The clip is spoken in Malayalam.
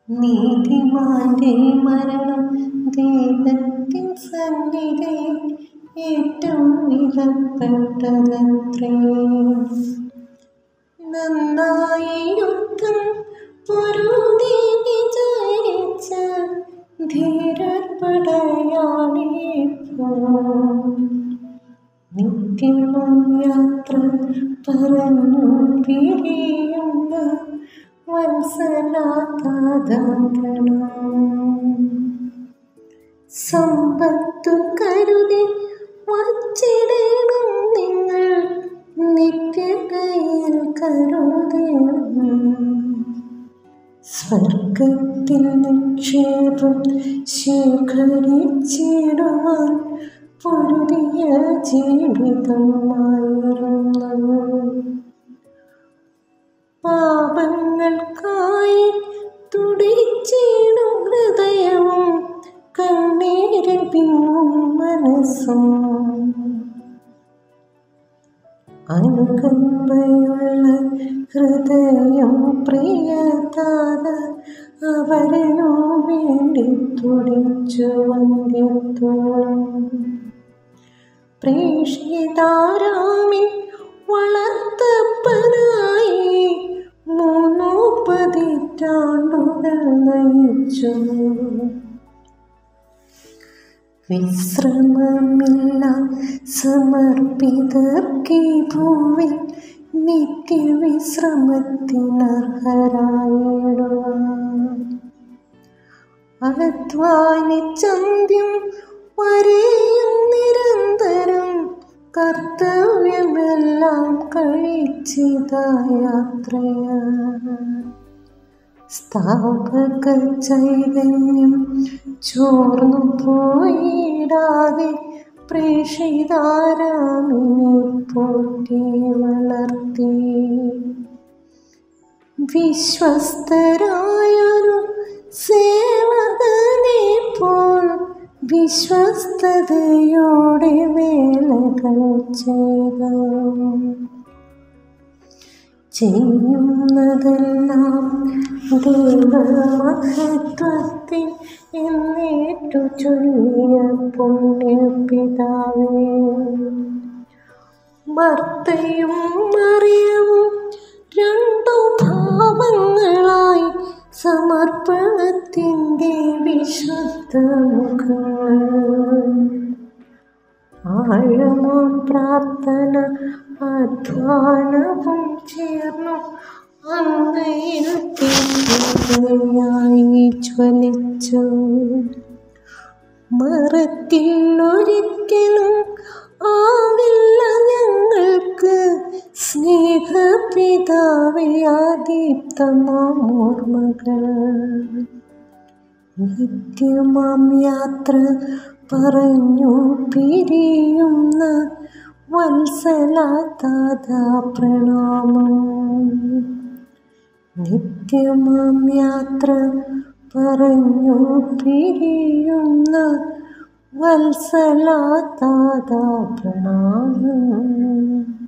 നീതിമാന്റെ മരണം ദൈവത്തിൻ സന്നിധിയിൽ ഏറ്റവും വിലപ്പെട്ടതത്രേ നന്നായി യുദ്ധം പൊരുതി വിജയിച്ച ധീരർ പടയാളിപ്പോ നിത്യവും യാത്ര പറഞ്ഞു പിരിയുന്ന വത്സലാതാതണം സമ്പത്തു കരുതി വച്ചിടണം നിങ്ങൾ നിത്യകയിൽ കരുതണം സ്വർഗത്തിൽ നിക്ഷേപം ശേഖരിച്ചിടുവാൻ പൊരുതിയ ജീവിതമായിരുന്നു പാപങ്ങൾക്കായി തുടിച്ചിടും ഹൃദയവും കണ്ണീരിൽ പിങ്ങും മനസ്സും അനുകമ്പയുള്ള ഹൃദയം പ്രിയതാത അവരനു വേണ്ടി തുടിച്ചു വന്ധ്യത്തോളം പ്രേക്ഷിതാരാമിൻ വളർത്തപ്പനായി മൂന്നോ പതിറ്റാണ്ടുകൾ നയിച്ചു വിശ്രമമില്ല സമർപ്പിതർക്കി ഭൂവിൽ നിത്യവിശ്രമത്തിനർഹരായിടുവാൻ അധ്വാനിച്ചന്ത്യം വരെയും നിരന്തരം കർത്തവ്യമെല്ലാം കഴിച്ചിത യാത്രയ സ്ഥാപക ചൈതന്യം ചോർന്നു പോയിടാതെ പ്രേക്ഷിതാരാമിനെ പോറ്റി വളർത്തി വിശ്വസ്തരായൊരു സേവകനെ പോൽ വിശ്വസ്തയോടെ വേലകൾ ചെയ്ത ചെയ്യുന്നതെല്ലാം ദൈവമഹത്വത്തിൽ എന്നേറ്റു ചൊല്ലിയ പുണ്യപിതാവേ മർത്തയും മറിയവും രണ്ടു ഭാവങ്ങളായി സമർപ്പണത്തിൻ്റെ വിശുദ്ധ മുഖങ്ങൾ ആഴമാം പ്രാർത്ഥന അധ്വാനവും ചേർന്നു അങ്ങയിൽ തീയായി ജ്വലിച്ചു മറത്തിൽ ഒരിക്കലും ആവില്ല ഞങ്ങൾക്ക് സ്നേഹപിതാവിയാദീപ്തമാം ഓർമ്മകൾ നിത്യമാം യാത്ര പറഞ്ഞു പിരിയുന്ന വത്സലാതാത പ്രണാമം നിത്യമാം യാത്ര പറഞ്ഞു പിരിയുന്ന വത്സലാതാത പ്രണാമം